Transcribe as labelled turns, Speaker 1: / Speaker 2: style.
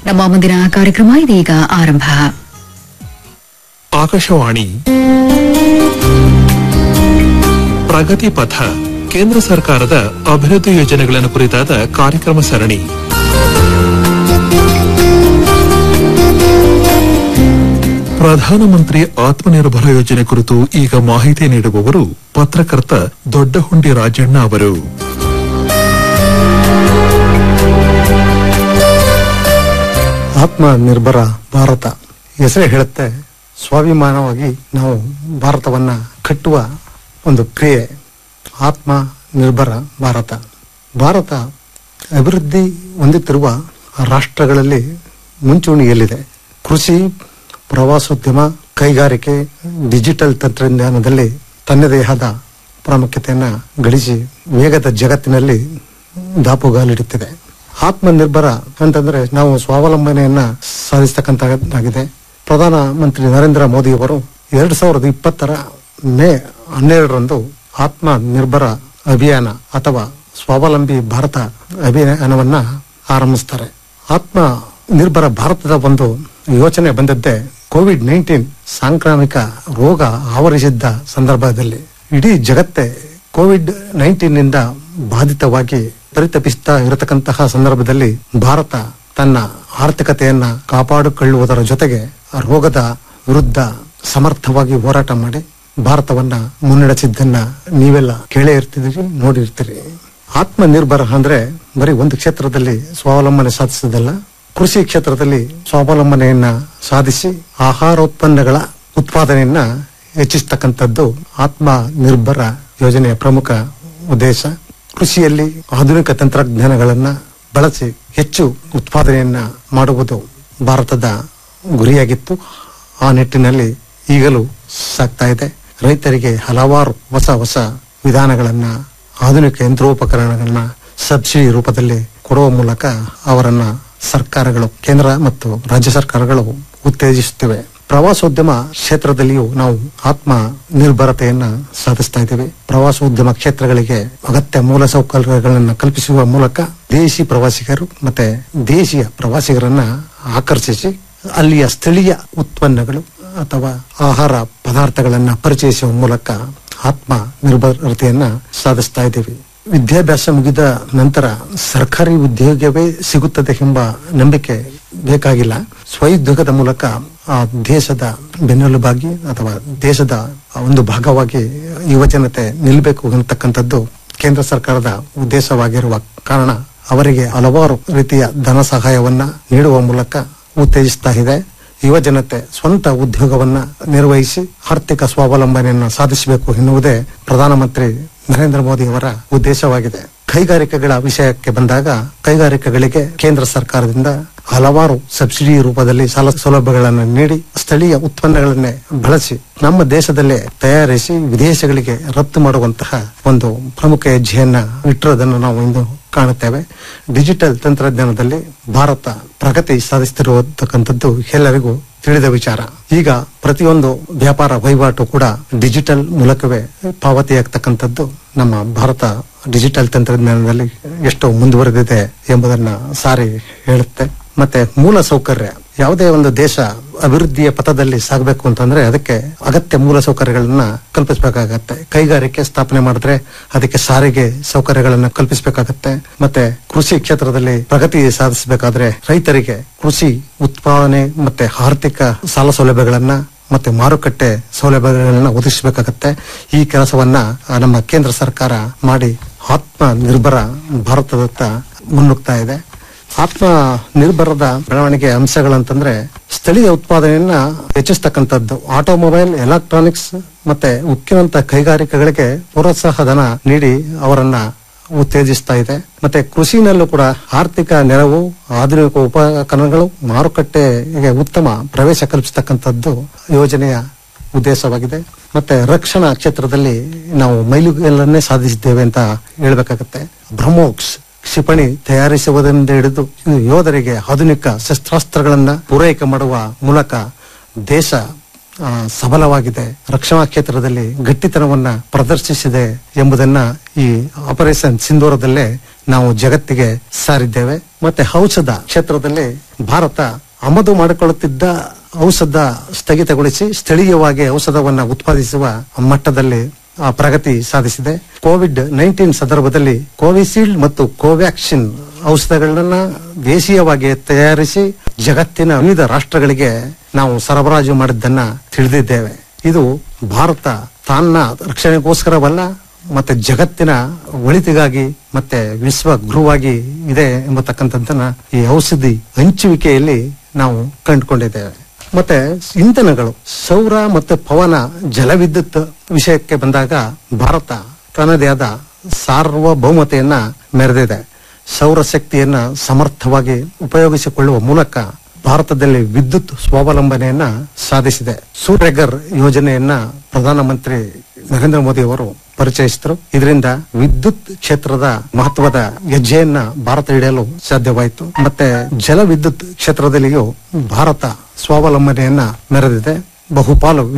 Speaker 1: ನಮ್ಮ ಮುಂದಿನ ಕಾರ್ಯಕ್ರಮ ಇದೀಗ ಆರಂಭ
Speaker 2: ಆಕಾಶವಾಣಿ ಪ್ರಗತಿ ಪಥ ಕೇಂದ್ರ ಸರ್ಕಾರದ ಅಭಿವೃದ್ಧಿ ಯೋಜನೆಗಳನ್ನು ಕುರಿತಾದ ಕಾರ್ಯಕ್ರಮ ಸರಣಿ ಪ್ರಧಾನಮಂತ್ರಿ ಆತ್ಮನಿರ್ಭರ ಯೋಜನೆ ಕುರಿತು ಈಗ ಮಾಹಿತಿ ನೀಡುವವರು ಪತ್ರಕರ್ತ ದೊಡ್ಡಹುಂಡಿ ರಾಜಣ್ಣ ಅವರು
Speaker 3: ಆತ್ಮ ನಿರ್ಭರ ಭಾರತ ಹೆಸರೇ ಹೇಳುತ್ತೆ ಸ್ವಾಭಿಮಾನವಾಗಿ ನಾವು ಭಾರತವನ್ನ ಕಟ್ಟುವ ಒಂದು ಕ್ರಿಯೆ ಆತ್ಮ ನಿರ್ಭರ ಭಾರತ ಭಾರತ ಅಭಿವೃದ್ಧಿ ಹೊಂದುತ್ತಿರುವ ರಾಷ್ಟ್ರಗಳಲ್ಲಿ ಮುಂಚೂಣಿಯಲ್ಲಿದೆ ಕೃಷಿ ಪ್ರವಾಸೋದ್ಯಮ ಕೈಗಾರಿಕೆ ಡಿಜಿಟಲ್ ತಂತ್ರಜ್ಞಾನದಲ್ಲಿ ತನ್ನದೇ ಆದ ಪ್ರಾಮುಖ್ಯತೆಯನ್ನ ಗಳಿಸಿ ವೇಗದ ಜಗತ್ತಿನಲ್ಲಿ ದಾಪುಗಾಲಿಡುತ್ತಿದೆ ಆತ್ಮನಿರ್ಭರ ಅಂತಂದ್ರೆ ನಾವು ಸ್ವಾವಲಂಬನೆಯನ್ನ ಸಾಧಿಸ್ತಕ್ಕಂತಾಗಿದೆ ಪ್ರಧಾನ ಮಂತ್ರಿ ನರೇಂದ್ರ ಮೋದಿ ಅವರು ಎರಡ್ ಸಾವಿರದ ಇಪ್ಪತ್ತರ ಮೇ ಹನ್ನೆರಡರಂದು ಆತ್ಮ ನಿರ್ಭರ ಅಭಿಯಾನ ಅಥವಾ ಸ್ವಾವಲಂಬಿ ಭಾರತ ಅಭಿಯಾನವನ್ನ ಆರಂಭಿಸ್ತಾರೆ ಆತ್ಮ ನಿರ್ಭರ ಭಾರತದ ಒಂದು ಯೋಚನೆ ಬಂದದ್ದೇ ಕೋವಿಡ್ ನೈನ್ಟೀನ್ ಸಾಂಕ್ರಾಮಿಕ ರೋಗ ಆವರಿಸಿದ್ದ ಸಂದರ್ಭದಲ್ಲಿ ಇಡೀ ಜಗತ್ತೇ ಕೋವಿಡ್ ನೈನ್ಟೀನ್ ನಿಂದ ಬಾಧಿತವಾಗಿ ಪರಿತಪಿಸ್ತಾ ಇರತಕ್ಕಂತಹ ಸಂದರ್ಭದಲ್ಲಿ ಭಾರತ ತನ್ನ ಆರ್ಥಿಕತೆಯನ್ನ ಕಾಪಾಡಿಕೊಳ್ಳುವುದರ ಜೊತೆಗೆ ಆ ರೋಗದ ವಿರುದ್ಧ ಸಮರ್ಥವಾಗಿ ಹೋರಾಟ ಮಾಡಿ ಭಾರತವನ್ನ ಮುನ್ನಡೆಸಿದ್ದನ್ನ ನೀವೆಲ್ಲ ಕೇಳೇ ಇರ್ತಿದ್ದೀರಿ ನೋಡಿರ್ತೀರಿ ಆತ್ಮ ನಿರ್ಭರ ಅಂದ್ರೆ ಬರೀ ಒಂದು ಕ್ಷೇತ್ರದಲ್ಲಿ ಸ್ವಾವಲಂಬನೆ ಸಾಧಿಸೋದಲ್ಲ ಕೃಷಿ ಕ್ಷೇತ್ರದಲ್ಲಿ ಸ್ವಾವಲಂಬನೆಯನ್ನ ಸಾಧಿಸಿ ಆಹಾರೋತ್ಪನ್ನಗಳ ಉತ್ಪಾದನೆಯನ್ನ ಹೆಚ್ಚಿಸ್ತಕ್ಕಂಥದ್ದು ಆತ್ಮ ನಿರ್ಭರ ಯೋಜನೆಯ ಪ್ರಮುಖ ಉದ್ದೇಶ ಕೃಷಿಯಲ್ಲಿ ಆಧುನಿಕ ತಂತ್ರಜ್ಞಾನಗಳನ್ನ ಬಳಸಿ ಹೆಚ್ಚು ಉತ್ಪಾದನೆಯನ್ನ ಮಾಡುವುದು ಭಾರತದ ಗುರಿಯಾಗಿತ್ತು ಆ ನಿಟ್ಟಿನಲ್ಲಿ ಈಗಲೂ ಸಾಗ್ತಾ ಇದೆ ರೈತರಿಗೆ ಹಲವಾರು ಹೊಸ ಹೊಸ ವಿಧಾನಗಳನ್ನ ಆಧುನಿಕ ಯಂತ್ರೋಪಕರಣಗಳನ್ನ ಸಬ್ಸಿಡಿ ರೂಪದಲ್ಲಿ ಕೊಡುವ ಮೂಲಕ ಅವರನ್ನ ಸರ್ಕಾರಗಳು ಕೇಂದ್ರ ಮತ್ತು ರಾಜ್ಯ ಸರ್ಕಾರಗಳು ಉತ್ತೇಜಿಸುತ್ತಿವೆ ಪ್ರವಾಸೋದ್ಯಮ ಕ್ಷೇತ್ರದಲ್ಲಿಯೂ ನಾವು ಆತ್ಮ ನಿರ್ಭರತೆಯನ್ನ ಸಾಧಿಸ್ತಾ ಇದ್ದೇವೆ ಪ್ರವಾಸೋದ್ಯಮ ಕ್ಷೇತ್ರಗಳಿಗೆ ಅಗತ್ಯ ಮೂಲಸೌಕರ್ಯಗಳನ್ನು ಕಲ್ಪಿಸುವ ಮೂಲಕ ದೇಶಿ ಪ್ರವಾಸಿಗರು ಮತ್ತೆ ದೇಶೀಯ ಪ್ರವಾಸಿಗರನ್ನ ಆಕರ್ಷಿಸಿ ಅಲ್ಲಿಯ ಸ್ಥಳೀಯ ಉತ್ಪನ್ನಗಳು ಅಥವಾ ಆಹಾರ ಪದಾರ್ಥಗಳನ್ನ ಪರಿಚಯಿಸುವ ಮೂಲಕ ಆತ್ಮ ನಿರ್ಭರತೆಯನ್ನ ಸಾಧಿಸ್ತಾ ಇದ್ದೇವೆ ವಿದ್ಯಾಭ್ಯಾಸ ಮುಗಿದ ನಂತರ ಸರ್ಕಾರಿ ಉದ್ಯೋಗವೇ ಸಿಗುತ್ತದೆ ಎಂಬ ನಂಬಿಕೆ ಬೇಕಾಗಿಲ್ಲ ಸ್ವಉದ್ಯೋಗದ ಮೂಲಕ ಆ ದೇಶದ ಬೆನ್ನೆಲುಬಾಗಿ ಅಥವಾ ದೇಶದ ಒಂದು ಭಾಗವಾಗಿ ಯುವಜನತೆ ನಿಲ್ಲಬೇಕು ಅಂತಕ್ಕಂಥದ್ದು ಕೇಂದ್ರ ಸರ್ಕಾರದ ಉದ್ದೇಶವಾಗಿರುವ ಕಾರಣ ಅವರಿಗೆ ಹಲವಾರು ರೀತಿಯ ಧನ ಸಹಾಯವನ್ನ ನೀಡುವ ಮೂಲಕ ಉತ್ತೇಜಿಸ್ತಾ ಇದೆ ಯುವ ಜನತೆ ಸ್ವಂತ ಉದ್ಯೋಗವನ್ನ ನಿರ್ವಹಿಸಿ ಆರ್ಥಿಕ ಸ್ವಾವಲಂಬನೆಯನ್ನ ಸಾಧಿಸಬೇಕು ಎನ್ನುವುದೇ ಪ್ರಧಾನಮಂತ್ರಿ ನರೇಂದ್ರ ಮೋದಿ ಅವರ ಉದ್ದೇಶವಾಗಿದೆ ಕೈಗಾರಿಕೆಗಳ ವಿಷಯಕ್ಕೆ ಬಂದಾಗ ಕೈಗಾರಿಕೆಗಳಿಗೆ ಕೇಂದ್ರ ಸರ್ಕಾರದಿಂದ ಹಲವಾರು ಸಬ್ಸಿಡಿ ರೂಪದಲ್ಲಿ ಸಾಲ ಸೌಲಭ್ಯಗಳನ್ನು ನೀಡಿ ಸ್ಥಳೀಯ ಉತ್ಪನ್ನಗಳನ್ನೇ ಬಳಸಿ ನಮ್ಮ ದೇಶದಲ್ಲೇ ತಯಾರಿಸಿ ವಿದೇಶಗಳಿಗೆ ರಫ್ತು ಮಾಡುವಂತಹ ಒಂದು ಪ್ರಮುಖ ಹೆಜ್ಜೆಯನ್ನ ಇಟ್ಟಿರೋದನ್ನು ನಾವು ಇಂದು ಕಾಣುತ್ತೇವೆ ಡಿಜಿಟಲ್ ತಂತ್ರಜ್ಞಾನದಲ್ಲಿ ಭಾರತ ಪ್ರಗತಿ ಸಾಧಿಸುತ್ತಿರುವತಕ್ಕಂಥದ್ದು ಎಲ್ಲರಿಗೂ ತಿಳಿದ ವಿಚಾರ ಈಗ ಪ್ರತಿಯೊಂದು ವ್ಯಾಪಾರ ವಹಿವಾಟು ಕೂಡ ಡಿಜಿಟಲ್ ಮೂಲಕವೇ ಪಾವತಿಯಾಗ್ತಕ್ಕಂಥದ್ದು ನಮ್ಮ ಭಾರತ ಡಿಜಿಟಲ್ ತಂತ್ರಜ್ಞಾನದಲ್ಲಿ ಎಷ್ಟು ಮುಂದುವರೆದಿದೆ ಎಂಬುದನ್ನ ಸಾರಿ ಹೇಳುತ್ತೆ ಮತ್ತೆ ಮೂಲ ಸೌಕರ್ಯ ಯಾವುದೇ ಒಂದು ದೇಶ ಅಭಿವೃದ್ಧಿಯ ಪಥದಲ್ಲಿ ಸಾಗಬೇಕು ಅಂತಂದ್ರೆ ಅದಕ್ಕೆ ಅಗತ್ಯ ಮೂಲ ಸೌಕರ್ಯಗಳನ್ನ ಕಲ್ಪಿಸಬೇಕಾಗತ್ತೆ ಕೈಗಾರಿಕೆ ಸ್ಥಾಪನೆ ಮಾಡಿದ್ರೆ ಅದಕ್ಕೆ ಸಾರಿಗೆ ಸೌಕರ್ಯಗಳನ್ನ ಕಲ್ಪಿಸಬೇಕಾಗತ್ತೆ ಮತ್ತೆ ಕೃಷಿ ಕ್ಷೇತ್ರದಲ್ಲಿ ಪ್ರಗತಿ ಸಾಧಿಸಬೇಕಾದ್ರೆ ರೈತರಿಗೆ ಕೃಷಿ ಉತ್ಪಾದನೆ ಮತ್ತೆ ಆರ್ಥಿಕ ಸಾಲ ಸೌಲಭ್ಯಗಳನ್ನ ಮತ್ತೆ ಮಾರುಕಟ್ಟೆ ಸೌಲಭ್ಯಗಳನ್ನ ಒದಗಿಸಬೇಕಾಗತ್ತೆ ಈ ಕೆಲಸವನ್ನ ಆ, ನಮ್ಮ ಕೇಂದ್ರ ಸರ್ಕಾರ ಮಾಡಿ ಆತ್ಮ ನಿರ್ಭರ ಭಾರತದತ್ತ ಮುನ್ನುಗ್ತಾ ಇದೆ ಆತ್ಮ ನಿರ್ಭರದ ಬೆಳವಣಿಗೆ ಅಂಶಗಳಂತಂದ್ರೆ ಸ್ಥಳೀಯ ಉತ್ಪಾದನೆಯನ್ನ ಹೆಚ್ಚಿಸ್ತಕ್ಕಂಥದ್ದು ಆಟೋಮೊಬೈಲ್ ಎಲೆಕ್ಟ್ರಾನಿಕ್ಸ್ ಮತ್ತೆ ಉಕ್ಕಿನಂತ ಕೈಗಾರಿಕೆಗಳಿಗೆ ಪ್ರೋತ್ಸಾಹ ಧನ ನೀಡಿ ಅವರನ್ನ ಉತ್ತೇಜಿಸ್ತಾ ಇದೆ ಮತ್ತೆ ಕೃಷಿನಲ್ಲೂ ಕೂಡ ಆರ್ಥಿಕ ನೆರವು ಆಧುನಿಕ ಉಪಕರಣಗಳು ಮಾರುಕಟ್ಟೆಗೆ ಉತ್ತಮ ಪ್ರವೇಶ ಕಲ್ಪಿಸತಕ್ಕಂಥದ್ದು ಯೋಜನೆಯ ಉದ್ದೇಶವಾಗಿದೆ ಮತ್ತೆ ರಕ್ಷಣಾ ಕ್ಷೇತ್ರದಲ್ಲಿ ನಾವು ಮೈಲುಗಲ್ಲನ್ನೇ ಸಾಧಿಸಿದ್ದೇವೆ ಅಂತ ಹೇಳ್ಬೇಕಾಗತ್ತೆ ಬ್ರಹ್ಮೋಕ್ಸ್ ಕ್ಷಿಪಣಿ ತಯಾರಿಸುವುದರಿಂದ ಹಿಡಿದು ಯೋಧರಿಗೆ ಆಧುನಿಕ ಶಸ್ತ್ರಾಸ್ತ್ರಗಳನ್ನ ಪೂರೈಕೆ ಮಾಡುವ ಮೂಲಕ ದೇಶ ಆ, ಸಬಲವಾಗಿದೆ ರಕ್ಷಣಾ ಕ್ಷೇತ್ರದಲ್ಲಿ ಗಟ್ಟಿತನವನ್ನ ಪ್ರದರ್ಶಿಸಿದೆ ಎಂಬುದನ್ನ ಈ ಆಪರೇಷನ್ ಸಿಂಧೂರದಲ್ಲೇ ನಾವು ಜಗತ್ತಿಗೆ ಸಾರಿದ್ದೇವೆ ಮತ್ತೆ ಔಷಧ ಕ್ಷೇತ್ರದಲ್ಲಿ ಭಾರತ ಆಮದು ಮಾಡಿಕೊಳ್ಳುತ್ತಿದ್ದ ಔಷಧ ಸ್ಥಗಿತಗೊಳಿಸಿ ಸ್ಥಳೀಯವಾಗಿ ಔಷಧವನ್ನ ಉತ್ಪಾದಿಸುವ ಮಟ್ಟದಲ್ಲಿ ಆ, ಪ್ರಗತಿ ಸಾಧಿಸಿದೆ ಕೋವಿಡ್ ನೈನ್ಟೀನ್ ಸಂದರ್ಭದಲ್ಲಿ ಕೋವಿಶೀಲ್ಡ್ ಮತ್ತು ಕೋವ್ಯಾಕ್ಸಿನ್ ಔಷಧಗಳನ್ನ ದೇಶೀಯವಾಗಿ ತಯಾರಿಸಿ ಜಗತ್ತಿನ ವಿವಿಧ ರಾಷ್ಟ್ರಗಳಿಗೆ ನಾವು ಸರಬರಾಜು ಮಾಡಿದ್ದನ್ನ ತಿಳಿದಿದ್ದೇವೆ ಇದು ಭಾರತ ತನ್ನ ರಕ್ಷಣೆಗೋಸ್ಕರವಲ್ಲ ಮತ್ತೆ ಜಗತ್ತಿನ ಒಳಿತಿಗಾಗಿ ಮತ್ತೆ ವಿಶ್ವ ಗೃಹವಾಗಿ ಇದೆ ಎಂಬತಕ್ಕಂಥದ್ದನ್ನ ಈ ಔಷಧಿ ಹಂಚುವಿಕೆಯಲ್ಲಿ ನಾವು ಕಂಡುಕೊಂಡಿದ್ದೇವೆ ಮತ್ತೆ ಇಂಧನಗಳು ಸೌರ ಮತ್ತೆ ಪವನ ಜಲವಿದ್ಯುತ್ ವಿಷಯಕ್ಕೆ ಬಂದಾಗ ಭಾರತ ತನ್ನದೇ ಆದ ಸಾರ್ವಭೌಮತೆಯನ್ನ ಮೆರೆದಿದೆ ಸೌರಶಕ್ತಿಯನ್ನ ಸಮರ್ಥವಾಗಿ ಉಪಯೋಗಿಸಿಕೊಳ್ಳುವ ಮೂಲಕ ಭಾರತದಲ್ಲಿ ವಿದ್ಯುತ್ ಸ್ವಾವಲಂಬನೆಯನ್ನ ಸಾಧಿಸಿದೆ ಸೂರ್ಯಗರ್ ಯೋಜನೆಯನ್ನ ಪ್ರಧಾನಮಂತ್ರಿ ನರೇಂದ್ರ ಮೋದಿ ಅವರು ಪರಿಚಯಿಸಿದರು ಇದರಿಂದ ವಿದ್ಯುತ್ ಕ್ಷೇತ್ರದ ಮಹತ್ವದ ಹೆಜ್ಜೆಯನ್ನ ಭಾರತ ಹಿಡಿಯಲು ಸಾಧ್ಯವಾಯಿತು ಮತ್ತೆ ಜಲ ವಿದ್ಯುತ್ ಕ್ಷೇತ್ರದಲ್ಲಿಯೂ ಭಾರತ ಸ್ವಾವಲಂಬನೆಯನ್ನ ಮೆರೆದಿದೆ ಬಹುಪಾಲು